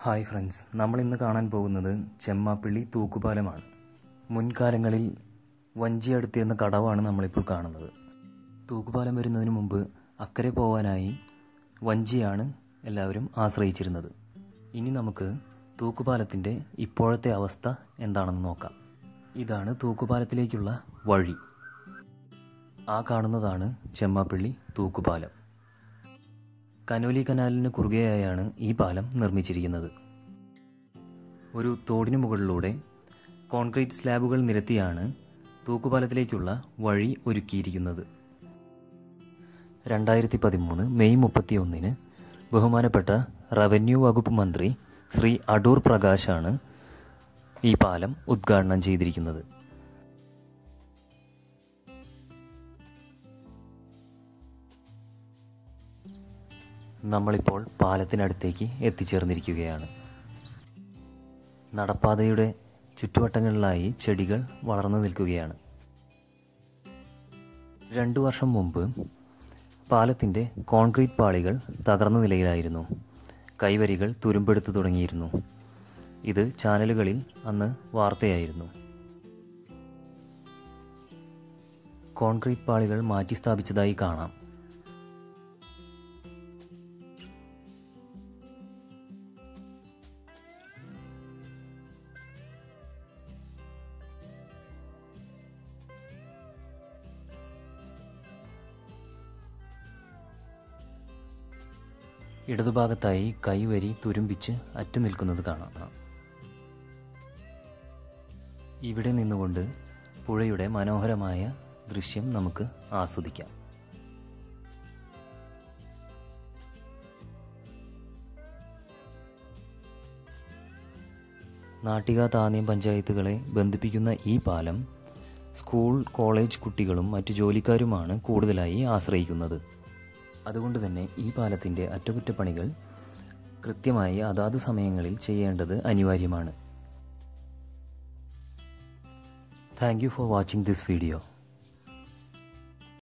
hi friends നമ്മൾ ഇന്ന് കാണാൻ പോകുന്നത് ചെമ്മാപ്പിള്ളി തൂക്കുപാലമാണ് മുൻകാലങ്ങളിൽ വഞ്ചി അടുത്തിരുന്ന കടവാണ് നമ്മളിപ്പോൾ കാണുന്നത് തൂക്കുപാലം വരുന്നതിന് മുമ്പ് അക്കരെ പോവാനായി വഞ്ചിയാണ് എല്ലാവരും ആശ്രയിച്ചിരുന്നത് ഇനി നമുക്ക് തൂക്കുപാലത്തിൻ്റെ ഇപ്പോഴത്തെ അവസ്ഥ എന്താണെന്ന് നോക്കാം ഇതാണ് തൂക്കുപാലത്തിലേക്കുള്ള വഴി ആ കാണുന്നതാണ് ചെമ്മാപ്പിള്ളി തൂക്കുപാലം കനോലി കനാലിന് കുറുകെയായാണ് ഈ പാലം നിർമ്മിച്ചിരിക്കുന്നത് ഒരു തോടിനു മുകളിലൂടെ കോൺക്രീറ്റ് സ്ലാബുകൾ നിരത്തിയാണ് തൂക്കുപാലത്തിലേക്കുള്ള വഴി ഒരുക്കിയിരിക്കുന്നത് രണ്ടായിരത്തി പതിമൂന്ന് മെയ് മുപ്പത്തിയൊന്നിന് ബഹുമാനപ്പെട്ട റവന്യൂ വകുപ്പ് മന്ത്രി ശ്രീ അടൂർ പ്രകാശാണ് ഈ പാലം ഉദ്ഘാടനം ചെയ്തിരിക്കുന്നത് നമ്മളിപ്പോൾ പാലത്തിനടുത്തേക്ക് എത്തിച്ചേർന്നിരിക്കുകയാണ് നടപ്പാതയുടെ ചുറ്റുവട്ടങ്ങളിലായി ചെടികൾ വളർന്നു നിൽക്കുകയാണ് രണ്ടു വർഷം മുമ്പ് പാലത്തിൻ്റെ കോൺക്രീറ്റ് പാളികൾ തകർന്ന നിലയിലായിരുന്നു കൈവരികൾ തുരുമ്പെടുത്തു തുടങ്ങിയിരുന്നു ഇത് ചാനലുകളിൽ അന്ന് വാർത്തയായിരുന്നു കോൺക്രീറ്റ് പാളികൾ മാറ്റി സ്ഥാപിച്ചതായി കാണാം ഇടതുഭാഗത്തായി കൈവരി തുരുമ്പിച്ച് അറ്റു നിൽക്കുന്നത് കാണാം ഇവിടെ നിന്നുകൊണ്ട് പുഴയുടെ മനോഹരമായ ദൃശ്യം നമുക്ക് ആസ്വദിക്കാം നാട്ടിക താന്യം പഞ്ചായത്തുകളെ ബന്ധിപ്പിക്കുന്ന ഈ പാലം സ്കൂൾ കോളേജ് കുട്ടികളും മറ്റു ജോലിക്കാരുമാണ് കൂടുതലായി ആശ്രയിക്കുന്നത് അതുകൊണ്ട് തന്നെ ഈ പാലത്തിൻ്റെ അറ്റകുറ്റപ്പണികൾ കൃത്യമായി അതാത് സമയങ്ങളിൽ ചെയ്യേണ്ടത് അനിവാര്യമാണ് thank you for watching this video